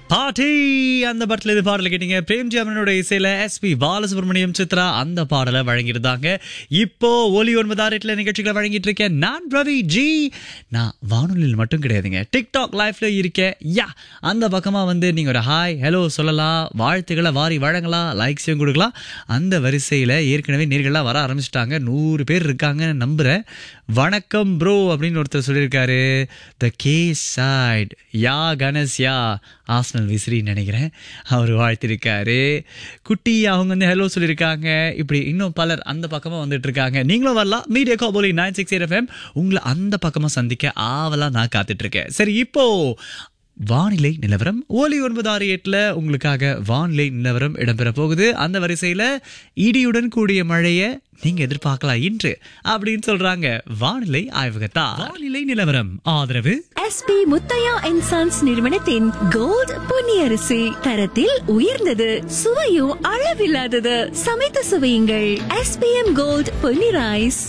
பாட்டி அந்த படத்துல இது பாடல கேட்டீங்க பிரேம்ஜி அவனோட இசையில எஸ்பி பாலசுப்ரமணியம் சித்ரா அந்த பாடலை வழங்கியிருந்தாங்க இப்போ ஒலி ஒன்பதாறு எட்டுல நிகழ்ச்சிகளை வழங்கிட்டு இருக்கேன் நான் ரவி ஜி நான் வானொலியில் மட்டும் கிடையாதுங்க டிக்டாக் லைஃப்ல இருக்கேன் யா அந்த பக்கமா வந்து நீங்க ஒரு ஹாய் ஹலோ சொல்லலாம் வாழ்த்துக்களை வாரி வழங்கலாம் லைக்ஸையும் கொடுக்கலாம் அந்த வரிசையில ஏற்கனவே நேர்கள்லாம் வர ஆரம்பிச்சிட்டாங்க நூறு பேர் இருக்காங்கன்னு நம்புறேன் வணக்கம் ப்ரோ அப்படின்னு ஒருத்தர் சொல்லியிருக்காரு the K side yeah Ganesh yeah Arsenal விசிறின்னு நினைக்கிறேன் அவர் வாழ்த்திருக்காரு குட்டி அவங்க வந்து ஹலோ சொல்லியிருக்காங்க இப்படி இன்னும் பலர் அந்த பக்கமாக வந்துட்டு இருக்காங்க நீங்களும் வரலாம் மீடியா காபோலி நைன் சிக்ஸ் எயிட் எஃப்எம் உங்களை அந்த பக்கமாக சந்திக்க ஆவலாக நான் காத்துட்டு இருக்கேன் சரி இப்போ வானிலை நிலவரம் ஓலி ஒன்பது ஆறு எட்டுல உங்களுக்காக வானிலை நிலவரம் இடம்பெற போகுது அந்த வரிசையில இடியுடன் கூடிய மழையை நீங்க எதிர்பார்க்கலாம் இன்று அப்படின்னு சொல்றாங்க வானிலை ஆய்வகத்தா வானிலை நிலவரம் ஆதரவு எஸ்பி முத்தையா அண்ட் சன்ஸ் நிறுவனத்தின் கோல்ட் பொன்னியரிசி தரத்தில் உயர்ந்தது சுவையும் அளவில்லாதது சமைத்து சுவையுங்கள் எஸ்பிஎம் கோல்ட் பொன்னி ரைஸ்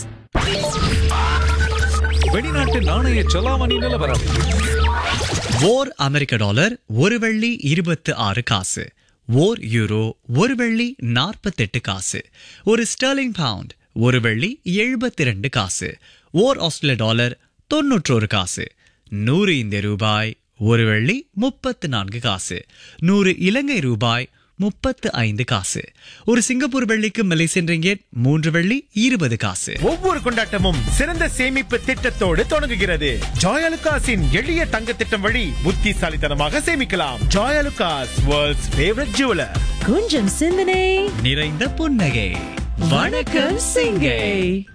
வெளிநாட்டு நாணய செலாவணி நிலவரம் ஓர் அமெரிக்க டாலர் ஒரு வெள்ளி இருபத்து ஆறு காசு ஓர் யூரோ ஒரு வெள்ளி நாற்பத்தெட்டு காசு ஒரு ஸ்டெர்லிங் பவுண்ட் ஒரு வெள்ளி எழுபத்தி ரெண்டு காசு ஓர் ஆஸ்திரேலிய டாலர் தொன்னூற்றோரு காசு நூறு இந்திய ரூபாய் ஒரு வெள்ளி முப்பத்து நான்கு காசு நூறு இலங்கை ரூபாய் முப்பத்து ஐந்து காசு ஒரு சிங்கப்பூர் வெள்ளிக்கு மலேசியன் ரிங்கெட் மூன்று வெள்ளி இருபது காசு ஒவ்வொரு கொண்டாட்டமும் சிறந்த சேமிப்பு திட்டத்தோடு தொடங்குகிறது ஜாயலுகாஸின் எளிய தங்க திட்டம் வழி புத்திசாலித்தனமாக சேமிக்கலாம் ஜாயலுகாஸ் வேர்ல்ட்ஸ் ஃபேவரட் ஜுவலர் கொஞ்சம் சிந்தனை நிறைந்த புன்னகை வணக்கம் சிங்கை